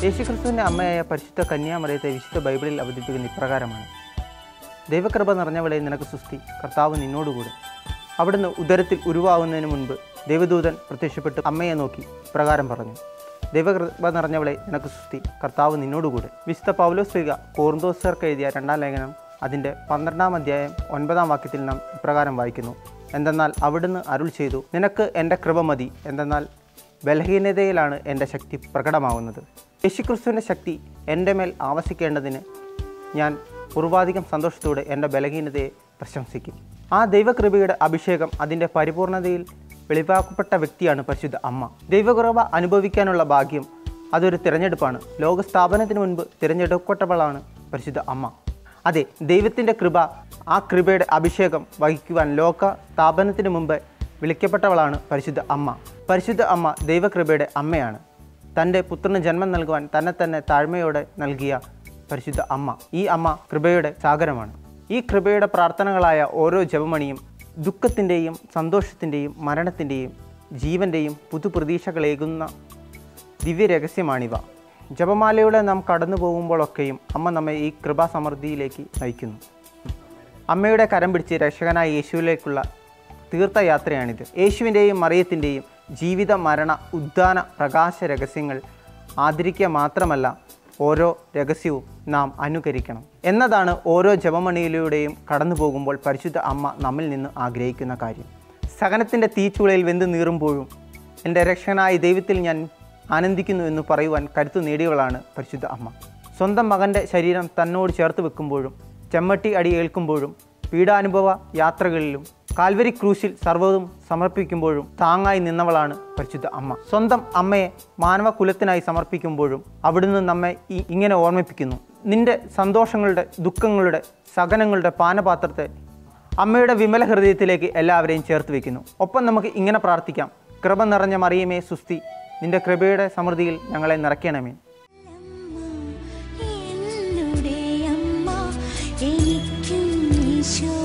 യേശുക്രിസ്തുവിൻ്റെ അമ്മയായ പരിശുദ്ധ കന്യാമറിയത്തെ വിശുദ്ധ ബൈബിളിൽ അവതരിപ്പിക്കുന്ന ഇപ്രകാരമാണ് ദൈവകൃപ നിറഞ്ഞവളെ നിനക്ക് സുസ്തി കർത്താവ് നിന്നോടുകൂടെ അവിടുന്ന് ഉദരത്തിൽ ഉരുവാകുന്നതിന് മുൻപ് ദൈവദൂതൻ പ്രത്യക്ഷപ്പെട്ട് അമ്മയെ നോക്കി ഇപ്രകാരം പറഞ്ഞു ദൈവകൃപ നിറഞ്ഞവളെ നിനക്ക് സുസ്തി കർത്താവ് നിന്നോടുകൂടെ വിശുദ്ധ പൗലോസ് ശ്രീക കോർന്തോസർക്ക് എഴുതിയ രണ്ടാം ലേഖനം അതിൻ്റെ പന്ത്രണ്ടാം അധ്യായം ഒൻപതാം വാക്യത്തിൽ നാം ഇപ്രകാരം വായിക്കുന്നു എന്തെന്നാൽ അവിടുന്ന് അരുൾ ചെയ്തു നിനക്ക് എൻ്റെ കൃപ മതി എന്തെന്നാൽ ബലഹീനതയിലാണ് എൻ്റെ ശക്തി പ്രകടമാവുന്നത് യേശുക്രിസ്തുവിൻ്റെ ശക്തി എൻ്റെ മേൽ ആവശിക്കേണ്ടതിന് ഞാൻ പൂർവാധികം സന്തോഷത്തോടെ എൻ്റെ ബലഹീനതയെ പ്രശംസിക്കും ആ ദൈവകൃപയുടെ അഭിഷേകം അതിൻ്റെ പരിപൂർണതയിൽ വെളിവാക്കപ്പെട്ട വ്യക്തിയാണ് പരിശുദ്ധ അമ്മ ദൈവകൃപ അനുഭവിക്കാനുള്ള ഭാഗ്യം അതൊരു തിരഞ്ഞെടുപ്പാണ് ലോകസ്ഥാപനത്തിന് മുൻപ് തിരഞ്ഞെടുക്കപ്പെട്ടവളാണ് പരിശുദ്ധ അമ്മ അതെ ദൈവത്തിൻ്റെ കൃപ ആ കൃപയുടെ അഭിഷേകം വഹിക്കുവാൻ ലോക സ്ഥാപനത്തിന് മുമ്പ് വിളിക്കപ്പെട്ടവളാണ് പരിശുദ്ധ അമ്മ പരിശുദ്ധ അമ്മ ദൈവകൃപയുടെ അമ്മയാണ് തൻ്റെ പുത്രന് ജന്മം നൽകുവാൻ തന്നെ തന്നെ താഴ്മയോടെ നൽകിയ പരിശുദ്ധ അമ്മ ഈ അമ്മ കൃപയുടെ സാഗരമാണ് ഈ കൃപയുടെ പ്രാർത്ഥനകളായ ഓരോ ജപമണിയും ദുഃഖത്തിൻ്റെയും സന്തോഷത്തിൻ്റെയും മരണത്തിൻ്റെയും ജീവൻ്റെയും പുതുപ്രതീക്ഷകളേകുന്ന ദിവ്യരഹസ്യമാണിവ ജപമാലയുടെ നാം കടന്നു പോകുമ്പോഴൊക്കെയും അമ്മ നമ്മെ ഈ കൃപാസമൃദ്ധിയിലേക്ക് നയിക്കുന്നു അമ്മയുടെ കരം പിടിച്ച് രക്ഷകനായ യേശുവിലേക്കുള്ള തീർത്ഥയാത്രയാണിത് യേശുവിൻ്റെയും മറിയത്തിൻ്റെയും ജീവിത മരണ ഉദ്ധാന പ്രകാശ രഹസ്യങ്ങൾ ആദരിക്കുക മാത്രമല്ല ഓരോ രഹസ്യവും നാം അനുകരിക്കണം എന്നതാണ് ഓരോ ജപമണിയിലൂടെയും കടന്നു പോകുമ്പോൾ പരിശുദ്ധ അമ്മ നമ്മിൽ നിന്ന് ആഗ്രഹിക്കുന്ന കാര്യം സഹനത്തിൻ്റെ തീച്ചുളയിൽ വെന്ത് നീറുമ്പോഴും എൻ്റെ രക്ഷകനായ ദൈവത്തിൽ ഞാൻ ആനന്ദിക്കുന്നു എന്ന് പറയുവാൻ കരുത്തു നേടിയവളാണ് പരിശുദ്ധ അമ്മ സ്വന്തം മകൻ്റെ ശരീരം തന്നോട് ചേർത്ത് വെക്കുമ്പോഴും ചെമ്മട്ടി അടി ഏൽക്കുമ്പോഴും പീഡാനുഭവ യാത്രകളിലും കാൽവരി ക്രൂശിൽ സർവ്വതും സമർപ്പിക്കുമ്പോഴും താങ്ങായി നിന്നവളാണ് പരിശുദ്ധ അമ്മ സ്വന്തം അമ്മയെ മാനവ കുലത്തിനായി സമർപ്പിക്കുമ്പോഴും അവിടുന്ന് നമ്മെ ഈ- ഇങ്ങനെ ഓർമ്മിപ്പിക്കുന്നു നിന്റെ സന്തോഷങ്ങളുടെ ദുഃഖങ്ങളുടെ സഹനങ്ങളുടെ പാനപാത്രത്തെ അമ്മയുടെ വിമല ഹൃദയത്തിലേക്ക് എല്ലാവരെയും ചേർത്ത് വെക്കുന്നു ഒപ്പം നമുക്ക് ഇങ്ങനെ പ്രാർത്ഥിക്കാം കൃപ നിറഞ്ഞ മറിയമേ സുസ്തി നിന്റെ കൃപയുടെ സമൃദ്ധിയിൽ ഞങ്ങളെ നിറയ്ക്കണമേ എന്നുടെ അമ്മ എനിക്കും ഈശോ